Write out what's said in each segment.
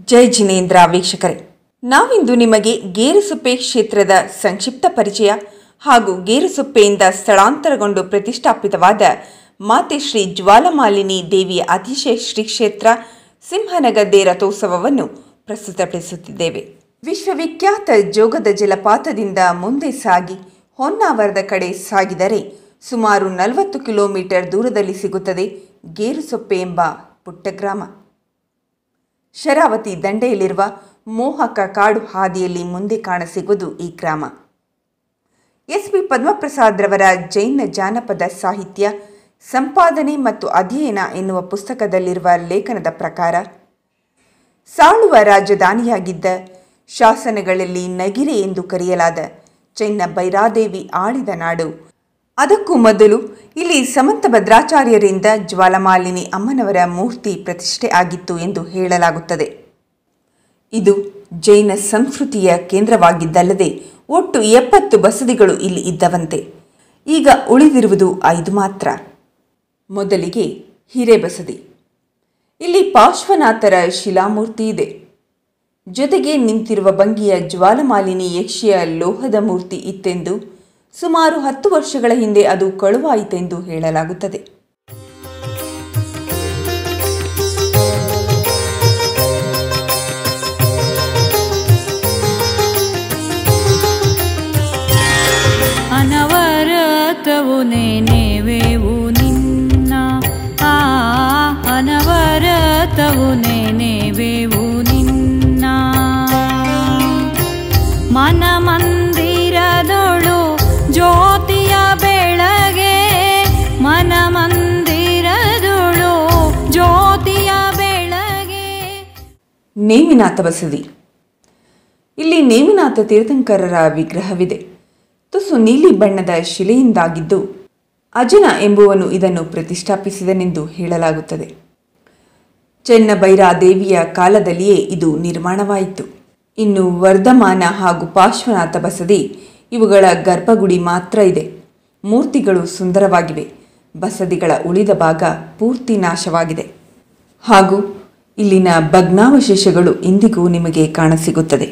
ಜೈ ಜಿನೇಂದ್ರ ವೀಕ್ಷಕರೇ ನಾವಿಂದು ನಿಮಗೆ ಗೇರುಸೊಪ್ಪೆ ಕ್ಷೇತ್ರದ ಸಂಕ್ಷಿಪ್ತ ಪರಿಚಯ ಹಾಗೂ ಗೇರುಸೊಪ್ಪೆಯಿಂದ ಸ್ಥಳಾಂತರಗೊಂಡು ಪ್ರತಿಷ್ಠಾಪಿತವಾದ ಮಾತೆ ಶ್ರೀ ಜ್ವಾಲಮಾಲಿನಿ ದೇವಿಯ ಅತಿಶಯ ಶ್ರೀ ಕ್ಷೇತ್ರ ಸಿಂಹನಗದ್ದೆ ರಥೋತ್ಸವವನ್ನು ಪ್ರಸ್ತುತಪಡಿಸುತ್ತಿದ್ದೇವೆ ವಿಶ್ವವಿಖ್ಯಾತ ಜೋಗದ ಜಲಪಾತದಿಂದ ಮುಂದೆ ಸಾಗಿ ಹೊನ್ನಾವರದ ಕಡೆ ಸಾಗಿದರೆ ಸುಮಾರು ನಲವತ್ತು ಕಿಲೋಮೀಟರ್ ದೂರದಲ್ಲಿ ಸಿಗುತ್ತದೆ ಗೇರುಸೊಪ್ಪೆ ಎಂಬ ಪುಟ್ಟ ಗ್ರಾಮ ಶರಾವತಿ ದಂಡೆಯಲ್ಲಿರುವ ಮೋಹಕ ಕಾಡು ಹಾದಿಯಲ್ಲಿ ಮುಂದೆ ಕಾಣಸಿಗುವುದು ಈ ಗ್ರಾಮ ಎಸ್ ಪಿ ಪದ್ಮಪ್ರಸಾದ್ ರವರ ಜೈನ ಜಾನಪದ ಸಾಹಿತ್ಯ ಸಂಪಾದನೆ ಮತ್ತು ಅಧ್ಯಯನ ಎನ್ನುವ ಪುಸ್ತಕದಲ್ಲಿರುವ ಲೇಖನದ ಪ್ರಕಾರ ಸಾಳುವ ರಾಜಧಾನಿಯಾಗಿದ್ದ ಶಾಸನಗಳಲ್ಲಿ ನಗಿರೆ ಎಂದು ಕರೆಯಲಾದ ಚೈನ ಬೈರಾದೇವಿ ಆಳಿದ ನಾಡು ಅದಕ್ಕೂ ಮೊದಲು ಇಲ್ಲಿ ಸಮಂತ ಭದ್ರಾಚಾರ್ಯರಿಂದ ಜ್ವಾಲಮಾಲಿನಿ ಅಮ್ಮನವರ ಮೂರ್ತಿ ಪ್ರತಿಷ್ಠೆ ಆಗಿತ್ತು ಎಂದು ಹೇಳಲಾಗುತ್ತದೆ ಇದು ಜೈನ ಸಂಸ್ಕೃತಿಯ ಕೇಂದ್ರವಾಗಿದ್ದಲ್ಲದೆ ಒಟ್ಟು ಎಪ್ಪತ್ತು ಬಸದಿಗಳು ಇಲ್ಲಿ ಇದ್ದವಂತೆ ಈಗ ಉಳಿದಿರುವುದು ಐದು ಮಾತ್ರ ಮೊದಲಿಗೆ ಹಿರೇಬಸದಿ ಇಲ್ಲಿ ಪಾರ್ಶ್ವನಾಥರ ಶಿಲಾಮೂರ್ತಿ ಇದೆ ಜೊತೆಗೆ ನಿಂತಿರುವ ಭಂಗಿಯ ಜ್ವಾಲಮಾಲಿನಿ ಯಕ್ಷಿಯ ಲೋಹದ ಮೂರ್ತಿ ಇತ್ತೆಂದು ಸುಮಾರು ಹತ್ತು ವರ್ಷಗಳ ಹಿಂದೆ ಅದು ಕಳುವಾಯಿತೆಂದು ಹೇಳಲಾಗುತ್ತದೆ ಅನವರತವು ನೆನೆವೆವು ನಿನ್ನ ಆ ಅನವರತವು ನೆನೆವೆವು ನಿನ್ನ ಮನ ಮಂದಿರದೊಳು ಜ್ಯೋತಿಯ ಬೆಳಗೆ ಮನ ಮಂದಿರದೊಳು ಜ್ಯೋತಿಯ ಬೆಳಗೆ ನೇಮಿನಾಥ ಬಸದಿ ಇಲ್ಲಿ ನೇಮಿನಾಥ ತೀರ್ಥಂಕರರ ವಿಗ್ರಹವಿದೆ ತುಸು ನೀಲಿ ಬಣ್ಣದ ಶಿಲೆಯಿಂದಾಗಿದ್ದು ಅಜನ ಎಂಬುವನು ಇದನ್ನು ಪ್ರತಿಷ್ಠಾಪಿಸಿದನೆಂದು ಹೇಳಲಾಗುತ್ತದೆ ಚೆನ್ನಬೈರಾದೇವಿಯ ಕಾಲದಲ್ಲಿಯೇ ಇದು ನಿರ್ಮಾಣವಾಯಿತು ಇನ್ನು ವರ್ಧಮಾನ ಹಾಗೂ ಪಾರ್ಶ್ವನಾಥ ಬಸದಿ ಇವುಗಳ ಗರ್ಭಗುಡಿ ಮಾತ್ರ ಇದೆ ಮೂರ್ತಿಗಳು ಸುಂದರವಾಗಿವೆ ಬಸದಿಗಳ ಉಳಿದ ಭಾಗ ಪೂರ್ತಿ ನಾಶವಾಗಿದೆ ಹಾಗೂ ಇಲ್ಲಿನ ಭಗ್ನಾವಶೇಷಗಳು ಇಂದಿಗೂ ನಿಮಗೆ ಕಾಣಸಿಗುತ್ತದೆ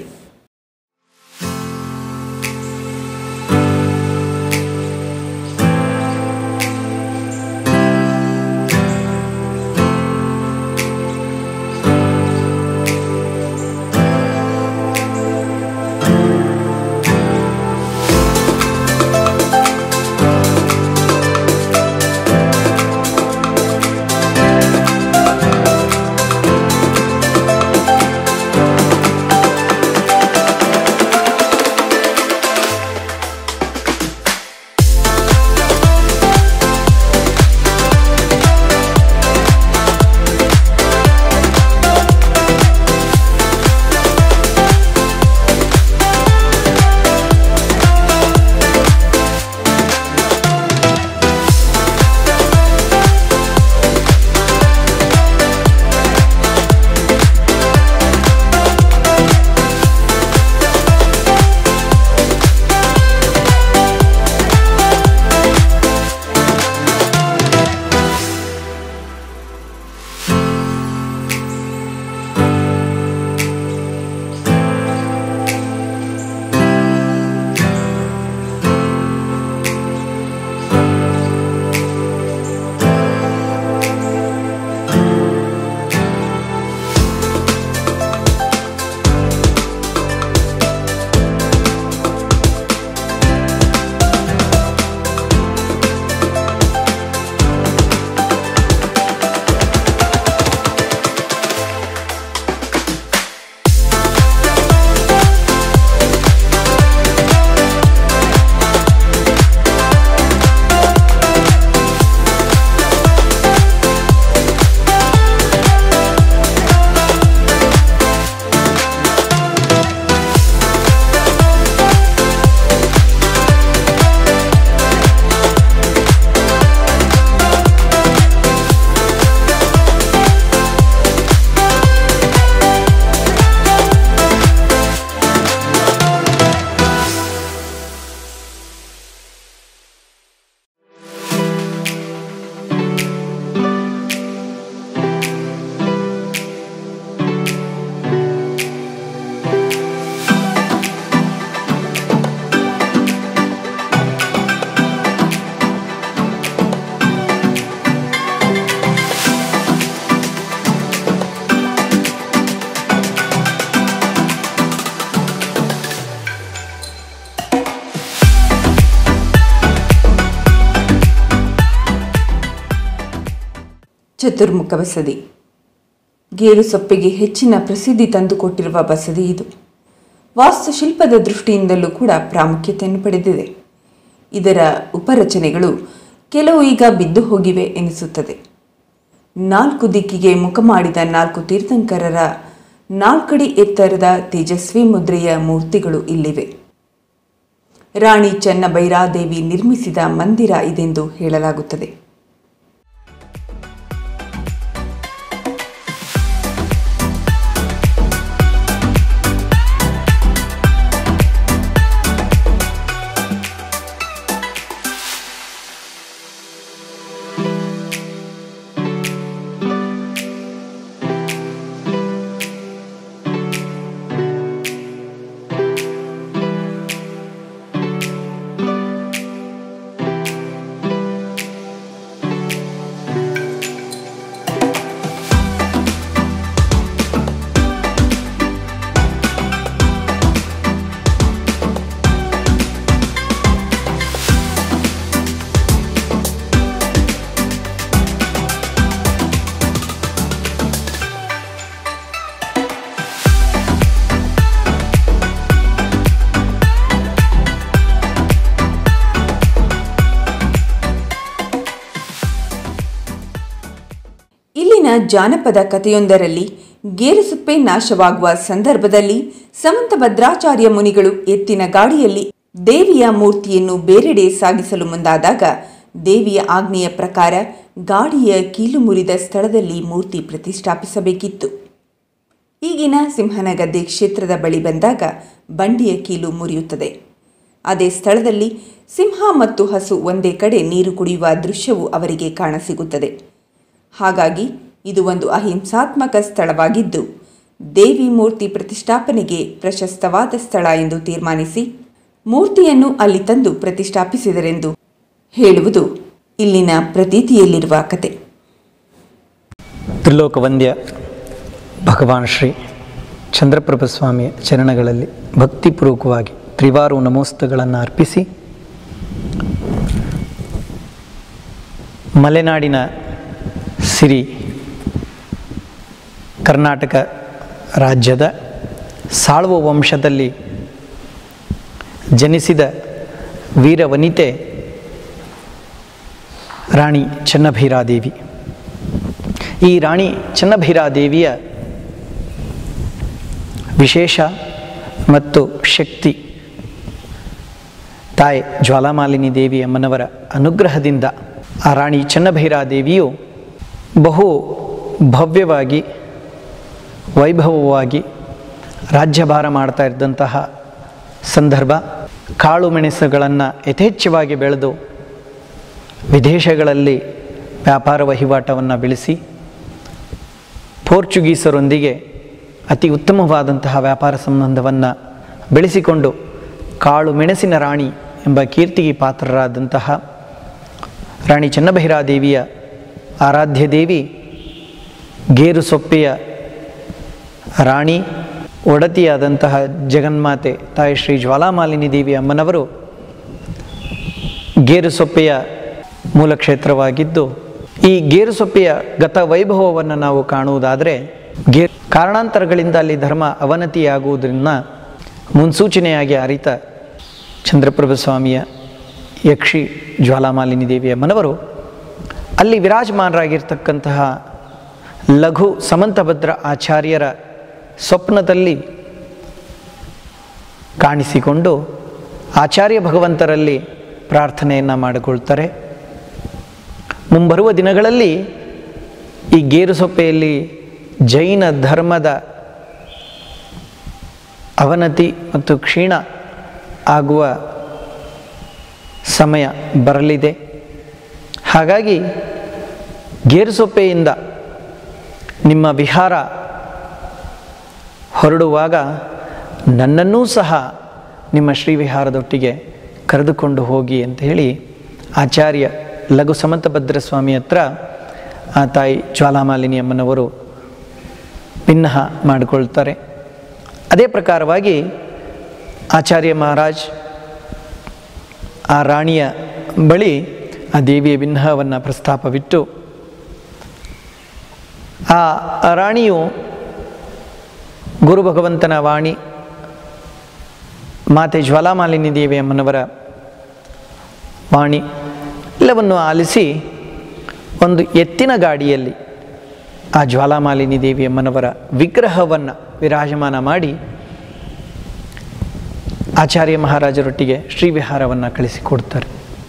ಚತುರ್ಮುಖ ಬಸದಿ ಗೇರು ಸೊಪ್ಪಿಗೆ ಹೆಚ್ಚಿನ ಪ್ರಸಿದ್ಧಿ ತಂದುಕೊಟ್ಟಿರುವ ಬಸದಿ ಇದು ವಾಸ್ತುಶಿಲ್ಪದ ದೃಷ್ಟಿಯಿಂದಲೂ ಕೂಡ ಪ್ರಾಮುಖ್ಯತೆಯನ್ನು ಪಡೆದಿದೆ ಇದರ ಉಪರಚನೆಗಳು ಕೆಲವು ಈಗ ಬಿದ್ದು ಹೋಗಿವೆ ಎನಿಸುತ್ತದೆ ನಾಲ್ಕು ದಿಕ್ಕಿಗೆ ಮುಖ ಮಾಡಿದ ನಾಲ್ಕು ತೀರ್ಥಂಕರರ ನಾಲ್ಕಡಿ ಎತ್ತರದ ತೇಜಸ್ವಿ ಮುದ್ರೆಯ ಮೂರ್ತಿಗಳು ಇಲ್ಲಿವೆ ರಾಣಿ ಚೆನ್ನಬೈರಾದೇವಿ ನಿರ್ಮಿಸಿದ ಮಂದಿರ ಇದೆಂದು ಹೇಳಲಾಗುತ್ತದೆ ಇಲ್ಲಿನ ಜಾನಪದ ಕಥೆಯೊಂದರಲ್ಲಿ ಗೇರುಸುಪ್ಪೆ ನಾಶವಾಗುವ ಸಂದರ್ಭದಲ್ಲಿ ಸಮಂತ ಭದ್ರಾಚಾರ್ಯ ಮುನಿಗಳು ಎತ್ತಿನ ಗಾಡಿಯಲ್ಲಿ ದೇವಿಯ ಮೂರ್ತಿಯನ್ನು ಬೇರೆಡೆ ಸಾಗಿಸಲು ಮುಂದಾದಾಗ ದೇವಿಯ ಆಜ್ಞೆಯ ಪ್ರಕಾರ ಗಾಡಿಯ ಕೀಲು ಮುರಿದ ಸ್ಥಳದಲ್ಲಿ ಮೂರ್ತಿ ಪ್ರತಿಷ್ಠಾಪಿಸಬೇಕಿತ್ತು ಈಗಿನ ಸಿಂಹನಗದ್ದೆ ಕ್ಷೇತ್ರದ ಬಳಿ ಬಂದಾಗ ಬಂಡಿಯ ಕೀಲು ಮುರಿಯುತ್ತದೆ ಅದೇ ಸ್ಥಳದಲ್ಲಿ ಸಿಂಹ ಮತ್ತು ಹಸು ಒಂದೇ ಕಡೆ ನೀರು ಕುಡಿಯುವ ದೃಶ್ಯವು ಅವರಿಗೆ ಕಾಣಸಿಗುತ್ತದೆ ಹಾಗಾಗಿ ಇದು ಒಂದು ಅಹಿಂಸಾತ್ಮಕ ಸ್ಥಳವಾಗಿದ್ದು ದೇವಿ ಮೂರ್ತಿ ಪ್ರತಿಷ್ಠಾಪನೆಗೆ ಪ್ರಶಸ್ತವಾದ ಸ್ಥಳ ಎಂದು ತೀರ್ಮಾನಿಸಿ ಮೂರ್ತಿಯನ್ನು ಅಲ್ಲಿ ತಂದು ಪ್ರತಿಷ್ಠಾಪಿಸಿದರೆಂದು ಹೇಳುವುದು ಇಲ್ಲಿನ ಪ್ರತೀತಿಯಲ್ಲಿರುವ ಕತೆ ತ್ರಿಲೋಕವಂದ್ಯ ಭಗವಾನ್ ಶ್ರೀ ಚಂದ್ರಪ್ರಭ ಸ್ವಾಮಿಯ ಚರಣಗಳಲ್ಲಿ ಭಕ್ತಿಪೂರ್ವಕವಾಗಿ ತ್ರಿವಾರು ನಮೋಸ್ತಗಳನ್ನು ಅರ್ಪಿಸಿ ಮಲೆನಾಡಿನ ಸಿರಿ ಕರ್ನಾಟಕ ರಾಜ್ಯದ ಸಾಳ್ವ ವಂಶದಲ್ಲಿ ಜನಿಸಿದ ವೀರವನಿತೆ ರಾಣಿ ಚೆನ್ನಭೈರಾದೇವಿ ಈ ರಾಣಿ ಚೆನ್ನಭೈರಾದೇವಿಯ ವಿಶೇಷ ಮತ್ತು ಶಕ್ತಿ ತಾಯಿ ಜ್ವಾಲಾಮಾಲಿನಿ ದೇವಿ ಅಮ್ಮನವರ ಅನುಗ್ರಹದಿಂದ ಆ ರಾಣಿ ಚೆನ್ನಭೈರಾದೇವಿಯು ಬಹು ಭವ್ಯವಾಗಿ ವೈಭವವಾಗಿ ರಾಜ್ಯಭಾರ ಮಾಡ್ತಾ ಇದ್ದಂತಹ ಸಂದರ್ಭ ಕಾಳು ಮೆಣಸುಗಳನ್ನು ಯಥೇಚ್ಛವಾಗಿ ಬೆಳೆದು ವಿದೇಶಗಳಲ್ಲಿ ವ್ಯಾಪಾರ ವಹಿವಾಟವನ್ನು ಬೆಳೆಸಿ ಪೋರ್ಚುಗೀಸರೊಂದಿಗೆ ಅತಿ ಉತ್ತಮವಾದಂತಹ ವ್ಯಾಪಾರ ಸಂಬಂಧವನ್ನು ಬೆಳೆಸಿಕೊಂಡು ಕಾಳು ಮೆಣಸಿನ ರಾಣಿ ಎಂಬ ಕೀರ್ತಿಗೆ ಪಾತ್ರರಾದಂತಹ ರಾಣಿ ಚೆನ್ನಭೈರಾದೇವಿಯ ಆರಾಧ್ಯ ದೇವಿ ಗೇರು ಸೊಪ್ಪೆಯ ರಾಣಿ ಒಡತಿಯಾದಂತಹ ಜಗನ್ಮಾತೆ ತಾಯಿ ಶ್ರೀ ಜ್ವಾಲಾಮಾಲಿನಿ ದೇವಿ ಅಮ್ಮನವರು ಗೇರುಸೊಪ್ಪೆಯ ಮೂಲ ಕ್ಷೇತ್ರವಾಗಿದ್ದು ಈ ಗೇರುಸೊಪ್ಪೆಯ ಗತ ವೈಭವವನ್ನು ನಾವು ಕಾಣುವುದಾದರೆ ಗೇ ಕಾರಣಾಂತರಗಳಿಂದ ಅಲ್ಲಿ ಧರ್ಮ ಅವನತಿಯಾಗುವುದರಿಂದ ಮುನ್ಸೂಚನೆಯಾಗಿ ಅರಿತ ಚಂದ್ರಪ್ರಭು ಸ್ವಾಮಿಯ ಯಕ್ಷಿ ಜ್ವಾಲಾಮಾಲಿನಿ ದೇವಿಯ ಮನವರು ಅಲ್ಲಿ ವಿರಾಜಮಾನರಾಗಿರ್ತಕ್ಕಂತಹ ಲಘು ಸಮಂತಭದ್ರ ಆಚಾರ್ಯರ ಸ್ವಪ್ನದಲ್ಲಿ ಕಾಣಿಸಿಕೊಂಡು ಆಚಾರ್ಯ ಭಗವಂತರಲ್ಲಿ ಪ್ರಾರ್ಥನೆಯನ್ನು ಮಾಡಿಕೊಳ್ತಾರೆ ಮುಂಬರುವ ದಿನಗಳಲ್ಲಿ ಈ ಗೇರುಸೊಪ್ಪೆಯಲ್ಲಿ ಜೈನ ಧರ್ಮದ ಅವನತಿ ಮತ್ತು ಕ್ಷೀಣ ಆಗುವ ಸಮಯ ಬರಲಿದೆ ಹಾಗಾಗಿ ಗೇರುಸೊಪ್ಪೆಯಿಂದ ನಿಮ್ಮ ವಿಹಾರ ಹೊರಡುವಾಗ ನನ್ನನ್ನೂ ಸಹ ನಿಮ್ಮ ಶ್ರೀವಿಹಾರದೊಟ್ಟಿಗೆ ಕರೆದುಕೊಂಡು ಹೋಗಿ ಅಂತ ಹೇಳಿ ಆಚಾರ್ಯ ಲಘು ಸಮಂತಭದ್ರ ಸ್ವಾಮಿ ಹತ್ರ ಆ ತಾಯಿ ಜ್ವಾಲಾಮಾಲಿನಿ ಅಮ್ಮನವರು ಭಿನ್ನಹ ಮಾಡಿಕೊಳ್ತಾರೆ ಅದೇ ಪ್ರಕಾರವಾಗಿ ಆಚಾರ್ಯ ಮಹಾರಾಜ್ ಆ ರಾಣಿಯ ಬಳಿ ಆ ದೇವಿಯ ಭಿನ್ನಹವನ್ನು ಪ್ರಸ್ತಾಪವಿಟ್ಟು ಆ ರಾಣಿಯು ಗುರು ಭಗವಂತನ ವಾಣಿ ಮಾತೆ ಜ್ವಾಲಾಮಾಲಿನಿ ದೇವಿ ಅಮ್ಮನವರ ವಾಣಿ ಎಲ್ಲವನ್ನು ಆಲಿಸಿ ಒಂದು ಎತ್ತಿನ ಗಾಡಿಯಲ್ಲಿ ಆ ಜ್ವಾಲಾಮಾಲಿನಿ ದೇವಿ ಅಮ್ಮನವರ ವಿಗ್ರಹವನ್ನು ವಿರಾಜಮಾನ ಮಾಡಿ ಆಚಾರ್ಯ ಮಹಾರಾಜರೊಟ್ಟಿಗೆ ಶ್ರೀವಿಹಾರವನ್ನು ಕಳಿಸಿಕೊಡ್ತಾರೆ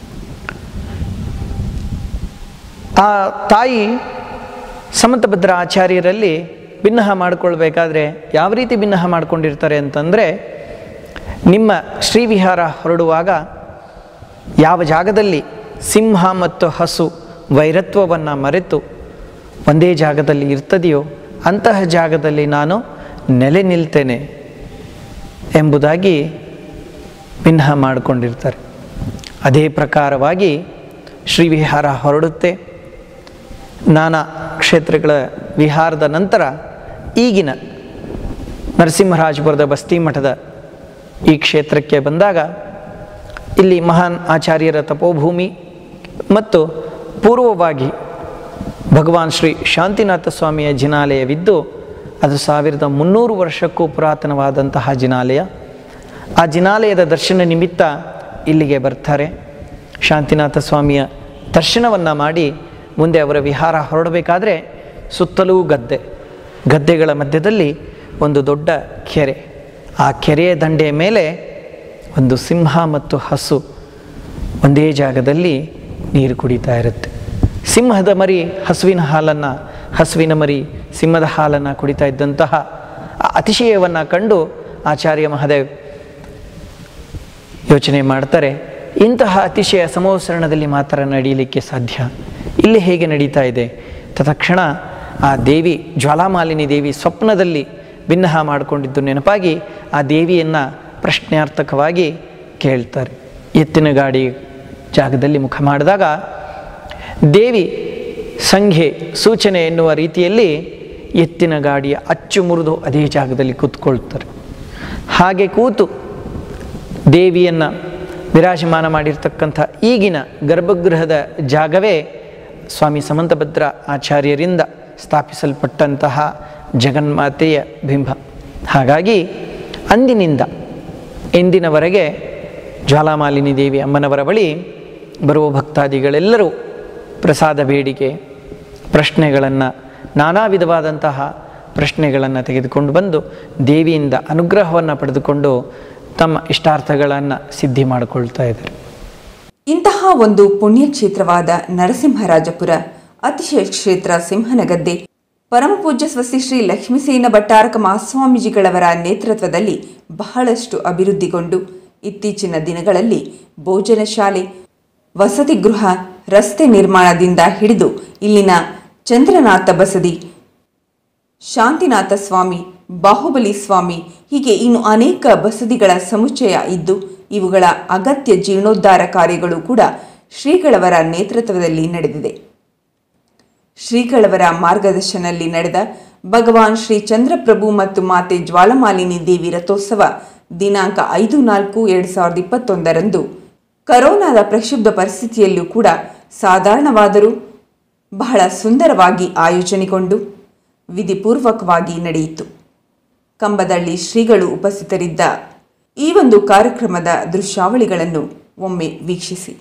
ಆ ತಾಯಿ ಸಮಂತಭದ್ರ ಆಚಾರ್ಯರಲ್ಲಿ ಭಿನ್ನಹ ಮಾಡಿಕೊಳ್ಬೇಕಾದ್ರೆ ಯಾವ ರೀತಿ ಭಿನ್ನಹ ಮಾಡ್ಕೊಂಡಿರ್ತಾರೆ ಅಂತಂದರೆ ನಿಮ್ಮ ಶ್ರೀವಿಹಾರ ಹೊರಡುವಾಗ ಯಾವ ಜಾಗದಲ್ಲಿ ಸಿಂಹ ಮತ್ತು ಹಸು ವೈರತ್ವವನ್ನು ಮರೆತು ಒಂದೇ ಜಾಗದಲ್ಲಿ ಇರ್ತದೆಯೋ ಅಂತಹ ಜಾಗದಲ್ಲಿ ನಾನು ನೆಲೆ ನಿಲ್ತೇನೆ ಎಂಬುದಾಗಿ ಭಿನ್ನ ಮಾಡಿಕೊಂಡಿರ್ತಾರೆ ಅದೇ ಪ್ರಕಾರವಾಗಿ ಶ್ರೀವಿಹಾರ ಹೊರಡುತ್ತೆ ನಾನಾ ಕ್ಷೇತ್ರಗಳ ವಿಹಾರದ ನಂತರ ಈಗಿನ ನರಸಿಂಹರಾಜಪುರದ ಬಸ್ತಿ ಮಠದ ಈ ಕ್ಷೇತ್ರಕ್ಕೆ ಬಂದಾಗ ಇಲ್ಲಿ ಮಹಾನ್ ಆಚಾರ್ಯರ ತಪೋಭೂಮಿ ಮತ್ತು ಪೂರ್ವವಾಗಿ ಭಗವಾನ್ ಶ್ರೀ ಶಾಂತಿನಾಥ ಸ್ವಾಮಿಯ ಜಿನಾಲಯವಿದ್ದು ಅದು ಸಾವಿರದ ಮುನ್ನೂರು ವರ್ಷಕ್ಕೂ ಪುರಾತನವಾದಂತಹ ಜಿನಾಲಯ ಆ ಜಿನಾಲಯದ ದರ್ಶನ ನಿಮಿತ್ತ ಇಲ್ಲಿಗೆ ಬರ್ತಾರೆ ಶಾಂತಿನಾಥ ಸ್ವಾಮಿಯ ದರ್ಶನವನ್ನು ಮಾಡಿ ಮುಂದೆ ಅವರ ವಿಹಾರ ಹೊರಡಬೇಕಾದ್ರೆ ಸುತ್ತಲೂ ಗದ್ದೆ ಗದ್ದೆಗಳ ಮಧ್ಯದಲ್ಲಿ ಒಂದು ದೊಡ್ಡ ಕೆರೆ ಆ ಕೆರೆಯ ದಂಡೆಯ ಮೇಲೆ ಒಂದು ಸಿಂಹ ಮತ್ತು ಹಸು ಒಂದೇ ಜಾಗದಲ್ಲಿ ನೀರು ಕುಡಿತಾ ಇರುತ್ತೆ ಸಿಂಹದ ಮರಿ ಹಸುವಿನ ಹಾಲನ್ನು ಹಸುವಿನ ಮರಿ ಸಿಂಹದ ಹಾಲನ್ನು ಕುಡಿತಾ ಇದ್ದಂತಹ ಆ ಅತಿಶಯವನ್ನು ಕಂಡು ಆಚಾರ್ಯ ಮಹಾದೇವ್ ಯೋಚನೆ ಮಾಡ್ತಾರೆ ಇಂತಹ ಅತಿಶಯ ಸಮವಸರಣದಲ್ಲಿ ಮಾತ್ರ ನಡೀಲಿಕ್ಕೆ ಸಾಧ್ಯ ಇಲ್ಲಿ ಹೇಗೆ ನಡೀತಾ ಇದೆ ತತ್ಕ್ಷಣ ಆ ದೇವಿ ಜ್ವಾಲಾಮಾಲಿನಿ ದೇವಿ ಸ್ವಪ್ನದಲ್ಲಿ ಭಿನ್ನಹ ಮಾಡಿಕೊಂಡಿದ್ದು ನೆನಪಾಗಿ ಆ ದೇವಿಯನ್ನು ಪ್ರಶ್ನಾರ್ಥಕವಾಗಿ ಕೇಳ್ತಾರೆ ಎತ್ತಿನ ಗಾಡಿ ಜಾಗದಲ್ಲಿ ಮುಖ ಮಾಡಿದಾಗ ದೇವಿ ಸಂಖ್ಯೆ ಸೂಚನೆ ಎನ್ನುವ ರೀತಿಯಲ್ಲಿ ಎತ್ತಿನ ಗಾಡಿಯ ಅಚ್ಚು ಮುರಿದು ಅದೇ ಜಾಗದಲ್ಲಿ ಕೂತ್ಕೊಳ್ತಾರೆ ಹಾಗೆ ಕೂತು ದೇವಿಯನ್ನು ವಿರಾಜಮಾನ ಮಾಡಿರ್ತಕ್ಕಂಥ ಈಗಿನ ಗರ್ಭಗೃಹದ ಜಾಗವೇ ಸ್ವಾಮಿ ಸಮಂತಭದ್ರ ಆಚಾರ್ಯರಿಂದ ಸ್ಥಾಪಿಸಲ್ಪಟ್ಟಂತಹ ಜಗನ್ಮಾತೆಯ ಬಿಂಬ ಹಾಗಾಗಿ ಅಂದಿನಿಂದ ಎಂದಿನವರೆಗೆ ಜ್ವಾಲಾಮಾಲಿನಿ ದೇವಿ ಅಮ್ಮನವರ ಬಳಿ ಬರುವ ಭಕ್ತಾದಿಗಳೆಲ್ಲರೂ ಪ್ರಸಾದ ಬೇಡಿಕೆ ಪ್ರಶ್ನೆಗಳನ್ನು ನಾನಾ ವಿಧವಾದಂತಹ ಪ್ರಶ್ನೆಗಳನ್ನು ತೆಗೆದುಕೊಂಡು ಬಂದು ದೇವಿಯಿಂದ ಅನುಗ್ರಹವನ್ನು ಪಡೆದುಕೊಂಡು ತಮ್ಮ ಇಷ್ಟಾರ್ಥಗಳನ್ನು ಸಿದ್ಧಿ ಮಾಡಿಕೊಳ್ತಾ ಇದ್ದಾರೆ ಇಂತಹ ಒಂದು ಪುಣ್ಯಕ್ಷೇತ್ರವಾದ ನರಸಿಂಹರಾಜಪುರ ಅತಿಶಯ ಕ್ಷೇತ್ರ ಸಿಂಹನಗದ್ದೆ ಪರಮಪೂಜ್ಯ ಸ್ವಸ್ತಿ ಶ್ರೀ ಲಕ್ಷ್ಮೀಸೇನ ಭಟ್ಟಾರಕ ಮಹಾಸ್ವಾಮೀಜಿಗಳವರ ನೇತೃತ್ವದಲ್ಲಿ ಬಹಳಷ್ಟು ಅಭಿವೃದ್ಧಿಗೊಂಡು ಇತ್ತೀಚಿನ ದಿನಗಳಲ್ಲಿ ಭೋಜನ ಶಾಲೆ ವಸತಿ ಗೃಹ ರಸ್ತೆ ನಿರ್ಮಾಣದಿಂದ ಹಿಡಿದು ಇಲ್ಲಿನ ಚಂದ್ರನಾಥ ಬಸದಿ ಶಾಂತಿನಾಥ ಸ್ವಾಮಿ ಬಾಹುಬಲಿ ಸ್ವಾಮಿ ಹೀಗೆ ಇನ್ನು ಅನೇಕ ಬಸದಿಗಳ ಸಮುಚ್ಚಯ ಇದ್ದು ಇವುಗಳ ಅಗತ್ಯ ಜೀರ್ಣೋದ್ಧಾರ ಕಾರ್ಯಗಳು ಕೂಡ ಶ್ರೀಗಳವರ ನೇತೃತ್ವದಲ್ಲಿ ನಡೆದಿದೆ ಶ್ರೀಗಳವರ ಮಾರ್ಗದರ್ಶನಲ್ಲಿ ನಡೆದ ಭಗವಾನ್ ಶ್ರೀ ಚಂದ್ರಪ್ರಭು ಮತ್ತು ಮಾತೆ ಜ್ವಾಲಮಾಲಿನಿ ದೇವಿ ರಥೋತ್ಸವ ದಿನಾಂಕ ಐದು ನಾಲ್ಕು ಎರಡು ಸಾವಿರದ ಇಪ್ಪತ್ತೊಂದರಂದು ಕರೋನಾದ ಪ್ರಕ್ಷುಬ್ಧ ಪರಿಸ್ಥಿತಿಯಲ್ಲೂ ಕೂಡ ಸಾಧಾರಣವಾದರೂ ಬಹಳ ಸುಂದರವಾಗಿ ಆಯೋಜನೆಗೊಂಡು ವಿಧಿಪೂರ್ವಕವಾಗಿ ನಡೆಯಿತು ಕಂಬದಳ್ಳಿ ಶ್ರೀಗಳು ಉಪಸ್ಥಿತರಿದ್ದ ಈ ಒಂದು ಕಾರ್ಯಕ್ರಮದ ದೃಶ್ಯಾವಳಿಗಳನ್ನು ಒಮ್ಮೆ ವೀಕ್ಷಿಸಿ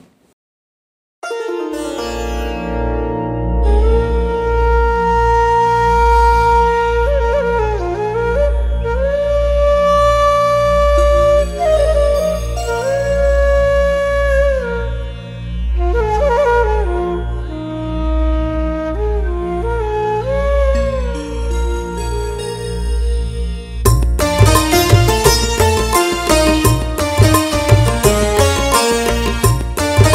ಿ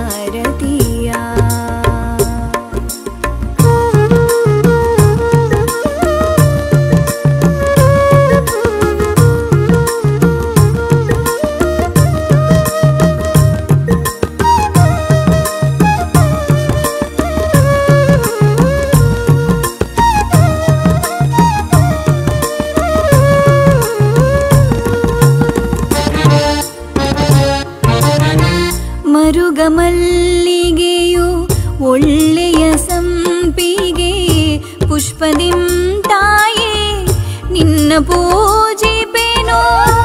ಆರತಿಯ ಮರುಗ ಮಲ್ಲಿಗೆಯು ಒಳ್ಳೆಯ ಸಂಪಿಗೆ ಪುಷ್ಪದಿಂ ತಾಯೇ ನಿನ್ನ ಪೂಜಿಪೆನೋ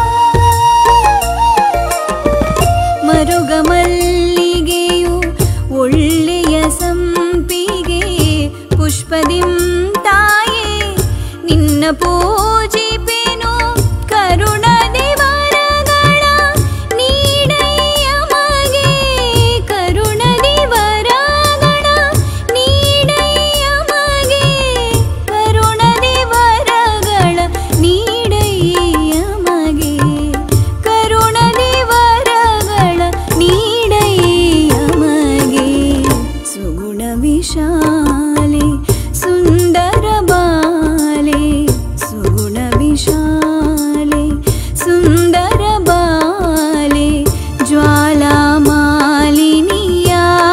ಮರುಗ ಮಲ್ಲಿಗೆಯು ಒಳ್ಳೆಯ ಸಂಪಿಗೆ ಪುಷ್ಪದಿಂ ತಾಯೇ ನಿನ್ನ ಪೂಜಿಪೆನೋ ಕರುಣದಿ ವರಗಳ ನೀಡಯ್ಯ ಮಗೆ ಕರುಣದಿ ವರಗಳ ನೀಡಯ್ಯ ಮಗೆ ಕರುಣದಿ ವರಗಳ ನೀಡಯ್ಯ ಮಗೆ ಕರುಣದಿ ವರಗಳ ನೀಡಯ್ಯ ಮಗೆ ಸುಗುಣ ವಿಶಾಲೆ ಸುಂದರ ಬಾಲೆ ಸುಗುಣ ವಿಶಾಲೆ ಸುಂದರ ಬಾಲೆ ಜ್ವಾಲಾ ಮಾಲಿನಿಯ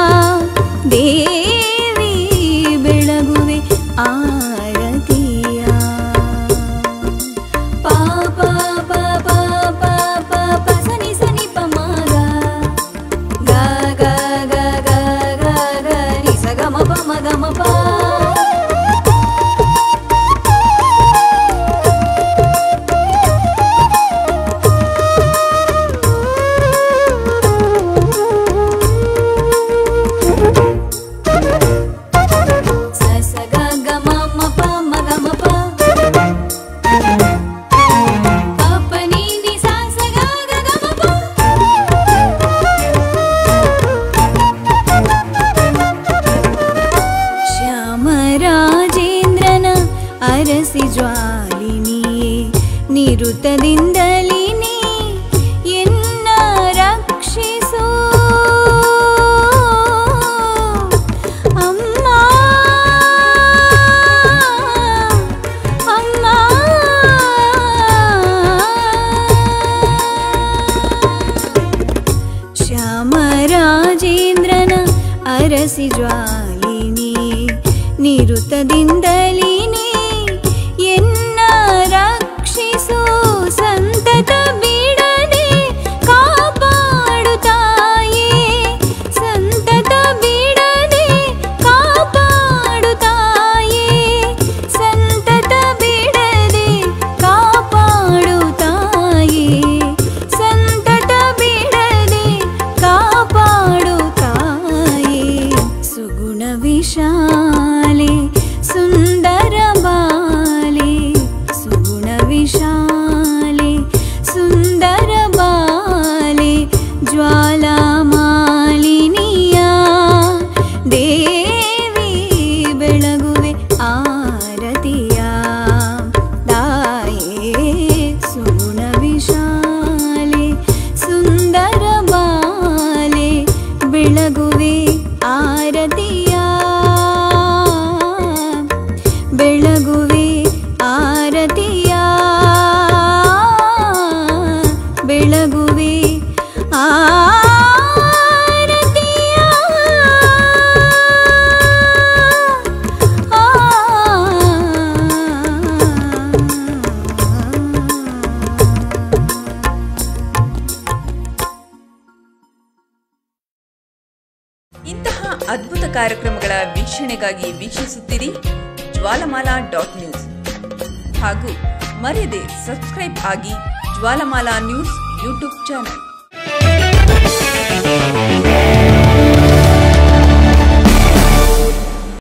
ದೇವಿ ಬೆಳಗುವೆ ಆರತಿಯ ಪಾಪ ಪಾಪ ಪಾಪ ಸನಿ ಸನಿ ಪಮಾಗ ಗ ಗ ಗ ಗ ಗ ಗ ನಿ ಸ ಗ ಮ ಪ ಮ ಗ ಮ ಪ ಸ ಸ ಗ ಗ ಮ ಮ ಪ ಮ ಗ ಮ ಪ ಪ ಪ ನೀ ನಿ ಸ ಸ ಗ ಗ ಗ ಮ ಪ ಶ್ಯಾಮರಾಜೇಂದ್ರನ ಅರಸಿ ಜ್ವಾಲಿನಿಯೇ ನಿರುತದಿಂದಲಿ ನೀ ಎನ್ನ ರಕ್ಷಿಸು ಅಮ್ಮ ಅಮ್ಮ ಶ್ಯಾಮರಾಜೇಂದ್ರನ ಅರಸಿ ಜ್ವಾಲಿನಿ ನಿರುತದಿಂದಲಿನಿ ಎನ್ನ ರಕ್ಷಿಸು ಸಂತತ ಬಿಡದೆ ಕಾಪಾಡುತ್ತಾಯೇ ಸಂತತ ಬಿಡದೆ ಕಾಪಾಡುತ್ತಾಯೇ ಸಂತತ ಬಿಡದೆ ಕಾಪಾಡುತ್ತಾಯೇ ಸಂತತ ಬಿಡದೆ ಕಾಪಾಡುತ್ತಾಯೇ ಸುಗುಣ ವಿಶಾಲೆ ಸುಂದರ ಬಾಲೆ ಸುಗುಣ ವಿಶಾಲೆ ಸುಂದರ ಬಾಲೆ ಜ್ವಾಲಾ ಮಾಲಿನಿಯ ದೇವಿ ಬೆಳಗುವೆ ಆರತಿಯ ತಾಯೇ ಸುಗುಣ ವಿಶಾಲೆ ಸುಂದರ ಬಾಲೆ ಬೆಳಗುವೆ ಆರತಿಯ ಬೆಳಗುವೆ ಆರತಿಯ ಬೆಳಗುವೆ ಆರತಿಯ ಇಂತಹ ಅದ್ಭುತ ಕಾರ್ಯಕ್ರಮಗಳ ವೀಕ್ಷಣೆಗಾಗಿ ವೀಕ್ಷಿಸುತ್ತೀರಿ ಜ್ವಾಲಮಾಲಾ ಡಾಟ್ ನ್ಯೂಸ್ ಹಾಗೂ ಮರೆಯದೆ ಸಬ್ಸ್ಕ್ರೈಬ್ ಆಗಿ ಜ್ವಾಲಮಾಲಾ ನ್ಯೂಸ್ ಯೂಟ್ಯೂಬ್ ಚಾನಲ್